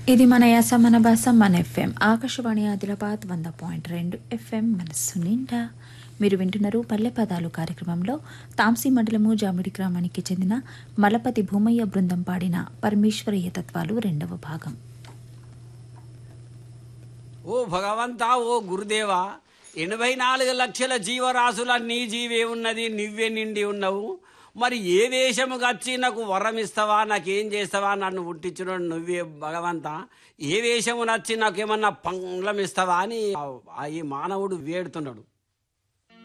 ఇది మన యాస మన భాష మన ఎఫ్ఎం ఆకాశవాణి ఆదిలాబాద్ వంద పాయింట్ రెండు ఎఫ్ఎం మనస్సు నిండా మీరు వింటున్నారు పల్లె పదాలు కార్యక్రమంలో తాంసీ మండలము జామిడి గ్రామానికి చెందిన మలపతి భూమయ్య బృందం పాడిన పరమేశ్వరయ్య తత్వాలు రెండవ భాగం ఓ భగవంతా ఓ గురుదేవా ఎనభై నాలుగు లక్షల జీవరాశుల నీ జీవే ఉన్నది నువ్వే నిండి ఉన్నావు మరి ఏ వేషము వచ్చి నాకు వరం ఇస్తావా నాకేం చేస్తావా నన్ను పుట్టించిన నువ్వే భగవంతా ఏ వేషము నచ్చి నాకేమన్నా పంగ్లం ఇస్తావా అని ఆ- ఆ ఈ మానవుడు వేడుతున్నాడు